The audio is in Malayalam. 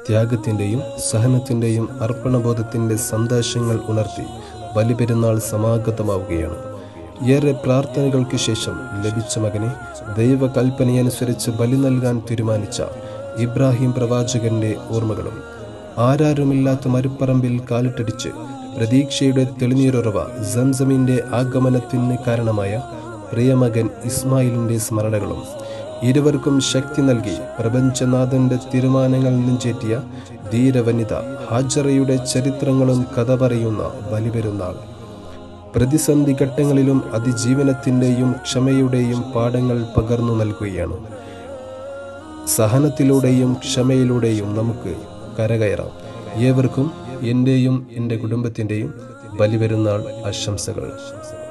ത്യാഗത്തിൻ്റെയും സഹനത്തിൻ്റെയും അർപ്പണബോധത്തിൻ്റെ സന്ദേശങ്ങൾ ഉണർത്തി ബലിപെരുന്നാൾ സമാഗതമാവുകയാണ് ഏറെ പ്രാർത്ഥനകൾക്ക് ശേഷം ലഭിച്ച മകനെ ദൈവകൽപ്പനയനുസരിച്ച് ബലി നൽകാൻ തീരുമാനിച്ച ഇബ്രാഹിം പ്രവാചകന്റെ ഓർമ്മകളും ആരാരുമില്ലാത്ത മരുപ്പറമ്പിൽ കാലിട്ടടിച്ച് പ്രതീക്ഷയുടെ തെളിനീരുറവ സംസമിന്റെ ആഗമനത്തിന് കാരണമായ പ്രിയമകൻ ഇസ്മായിലിന്റെ സ്മരണകളും ഇരുവർക്കും ശക്തി നൽകി പ്രപഞ്ചനാഥന്റെ തീരുമാനങ്ങൾ നെഞ്ചേറ്റിയ ധീരവനിത ഹാജറയുടെ ചരിത്രങ്ങളും കഥ പറയുന്ന ബലിപെരുന്നാൾ പ്രതിസന്ധി ഘട്ടങ്ങളിലും അതിജീവനത്തിൻ്റെയും ക്ഷമയുടെയും പാഠങ്ങൾ പകർന്നു നൽകുകയാണ് സഹനത്തിലൂടെയും ക്ഷമയിലൂടെയും നമുക്ക് കരകയറാം ഏവർക്കും എൻ്റെയും എൻ്റെ കുടുംബത്തിൻ്റെയും ബലിപെരുന്നാൾ ആശംസകൾ